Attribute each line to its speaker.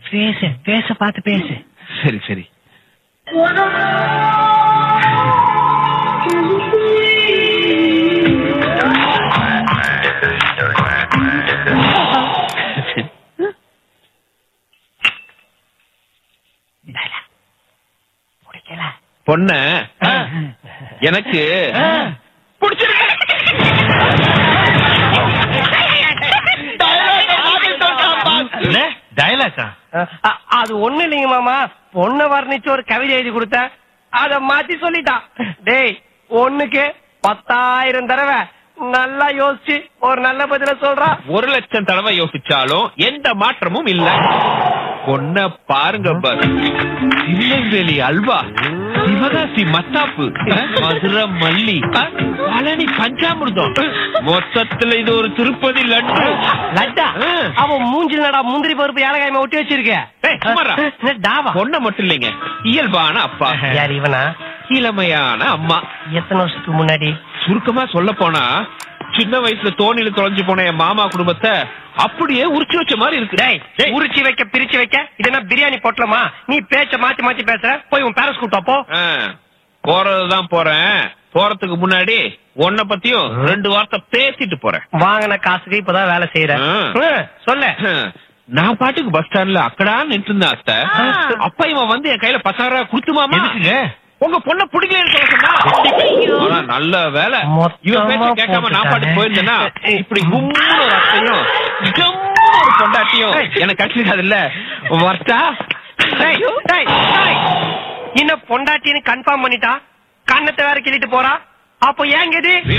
Speaker 1: பேசு பேச பார்த்து பேசு
Speaker 2: சரி சரி
Speaker 1: பிடிக்கல
Speaker 2: பொண்ண எனக்கு பிடிச்சிருக்கு
Speaker 3: டயலாக்கா
Speaker 4: அ- அது ஒண்ணு இல்லைங்க மாமா பொண்ண வர்ணிச்சு ஒரு கவிதை எழுதி கொடுத்தேன் அத மாத்தி சொல்லிட்டான் டேய் ஒண்ணுக்கு பத்தாயிரம் தடவை நல்லா யோசிச்சு ஒரு நல்ல பதில சொல்றான்
Speaker 2: ஒரு லட்சம் தடவை யோசிச்சாலும் எந்த மாற்றமும் இல்ல பொண்ண பாருங்க பஸ் திருநெல்வேலி அல்வா சிவகாசி மத்தாப்பு மதுரை மல்லி பழனி பஞ்சாமிர்தம் மொத்தத்துல இது ஒரு திருப்பதி லட்டு
Speaker 4: லட்டா அவன் மூஞ்சில் நடா முந்திரி பருப்பு ஏலகாயமா ஒட்டி வச்சிருக்க
Speaker 2: ஏய், சும்மாடா.
Speaker 4: என்ன டாவா
Speaker 2: பொண்ண மட்டும் இல்லைங்க இயல்பான அப்பா
Speaker 4: யார் இவனா
Speaker 2: இளமையான அம்மா
Speaker 4: எத்தனை வருஷத்துக்கு முன்னாடி
Speaker 2: சுருக்கமா சொல்ல போனா சின்ன வயசுல தோணில தொலைஞ்சு போன என் மாமா குடும்பத்தை அப்படியே உரிச்சு வச்ச மாதிரி இருக்கு
Speaker 4: டேய் உரிச்சு வைக்க பிரிச்சு வைக்க இது என்ன பிரியாணி பொட்டலமா நீ பேச்ச மாத்தி மாத்தி பேசுற போய் உன் பேரஸ் கூட்டா போ
Speaker 2: ஆ, போறதுதான் போறேன் போறதுக்கு முன்னாடி உன்னை பத்தியும் ரெண்டு வார்த்தை பேசிட்டு போறேன்
Speaker 4: வாங்கின காசுக்கு இப்பதான் வேலை செய்யற
Speaker 2: ஆ.
Speaker 4: ம், சொல்லு
Speaker 2: நான் பாட்டுக்கு பஸ் ஸ்டாண்ட்ல அக்கடா நின்று இருந்தேன் அத்தை அப்ப இவன் வந்து என் கையில பத்தாயிரம் ரூபாய் கொடுத்துமாமா
Speaker 3: எதுக்குங்க
Speaker 2: உங்க பொண்ண பிடிக்கலன்னு சொல்ல சொன்னா ஆனா நல்ல வேலை இவன் பேச்ச
Speaker 4: மொத்தமா
Speaker 2: கேட்காம நான் பாட்டு
Speaker 4: போட்டுட்டானே.
Speaker 2: போயிருந்தேன்னா இப்படி கும்முன்னு ஒரு அத்தையும் ஜம்முன்னு ஒரு பொண்டாட்டியும் எனக்கு கிடைச்சிருக்காது இல்ல வர்த்தா
Speaker 4: டேய், டேய், டேய். இன்னும் பொண்டாட்டின்னு கன்ஃபார்ம் பண்ணிட்டா கண்ணத்தை வேற கிள்ளிட்டு போறா அப்போ ஏங்க இது